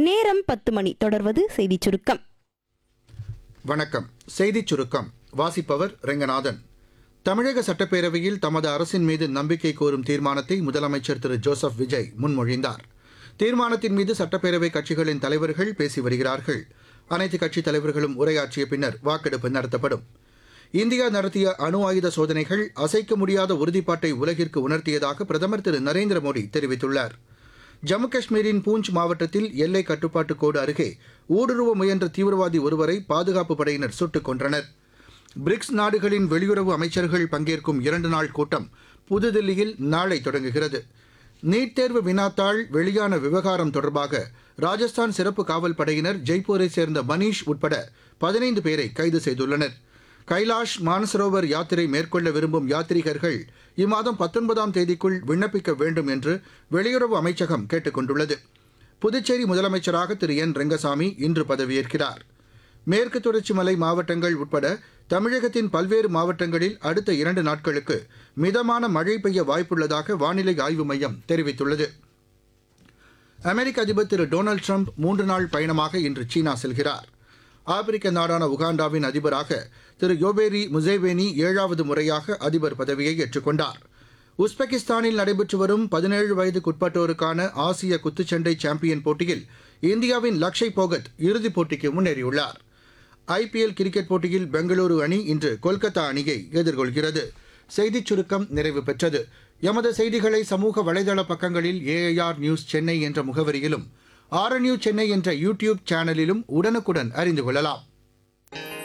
நேரம் பத்து மணி தொடர்வது செய்திச் சுருக்கம் வணக்கம் செய்திச் சுருக்கம் வாசிப்பவர் ரெங்கநாதன் தமிழக சட்டப்பேரவையில் தமது அரசின் மீது நம்பிக்கை கோரும் தீர்மானத்தை முதலமைச்சர் திரு ஜோசப் விஜய் முன்மொழிந்தார் தீர்மானத்தின் மீது சட்டப்பேரவை கட்சிகளின் தலைவர்கள் பேசி வருகிறார்கள் அனைத்து கட்சித் தலைவர்களும் உரையாற்றிய பின்னர் வாக்கெடுப்பு நடத்தப்படும் இந்தியா நடத்திய அணு ஆயுத சோதனைகள் அசைக்க முடியாத உறுதிப்பாட்டை உலகிற்கு உணர்த்தியதாக பிரதமர் திரு நரேந்திர மோடி தெரிவித்துள்ளார் ஜம்மு காஷ்மீரின் பூஞ்ச் மாவட்டத்தில் எல்லை கட்டுப்பாட்டு கோடு அருகே ஊடுருவ முயன்ற தீவிரவாதி ஒருவரை பாதுகாப்பு படையினர் சுட்டுக் கொன்றனர் பிரிக்ஸ் நாடுகளின் வெளியுறவு அமைச்சர்கள் பங்கேற்கும் இரண்டு நாள் கூட்டம் புதுதில்லியில் நாளை தொடங்குகிறது நீட் தேர்வு வினாத்தாள் வெளியான விவகாரம் தொடர்பாக ராஜஸ்தான் சிறப்பு காவல் படையினர் ஜெய்ப்பூரை சேர்ந்த மணீஷ் உட்பட பதினைந்து பேரை கைது செய்துள்ளனர் கைலாஷ் மானசரோவர் யாத்திரை மேற்கொள்ள விரும்பும் யாத்ரீகர்கள் இம்மாதம் பத்தொன்பதாம் தேதிக்குள் விண்ணப்பிக்க வேண்டும் என்று வெளியுறவு அமைச்சகம் கேட்டுக் கொண்டுள்ளது புதுச்சேரி முதலமைச்சராக திரு என் ரெங்கசாமி இன்று பதவியேற்கிறார் மேற்கு தொடர்ச்சி மலை மாவட்டங்கள் உட்பட தமிழகத்தின் பல்வேறு மாவட்டங்களில் அடுத்த இரண்டு நாட்களுக்கு மிதமான மழை பெய்ய வாய்ப்புள்ளதாக வானிலை ஆய்வு மையம் தெரிவித்துள்ளது அமெரிக்க அதிபர் திரு டொனால்டு ட்ரம்ப் மூன்று நாள் பயணமாக இன்று சீனா செல்கிறார் ஆப்பிரிக்க நாடான உகாண்டாவின் அதிபராக திரு யோபேரி முசேவேனி ஏழாவது முறையாக அதிபர் பதவியை ஏற்றுக்கொண்டார் உஸ்பெகிஸ்தானில் நடைபெற்று வரும் பதினேழு வயதுக்குட்பட்டோருக்கான ஆசிய குத்துச்சண்டை சாம்பியன் போட்டியில் இந்தியாவின் லக்ஷய் போகத் இறுதிப் போட்டிக்கு முன்னேறியுள்ளார் ஐபிஎல் கிரிக்கெட் போட்டியில் பெங்களூரு அணி இன்று கொல்கத்தா அணியை எதிர்கொள்கிறது செய்திச் சுருக்கம் நிறைவு பெற்றது எமது செய்திகளை சமூக வலைதள பக்கங்களில் ஏஐஆர் நியூஸ் சென்னை என்ற முகவரியிலும் ஆர்என்யூ சென்னை என்ற யூடியூப் சேனலிலும் உடனுக்குடன் அறிந்து கொள்ளலாம்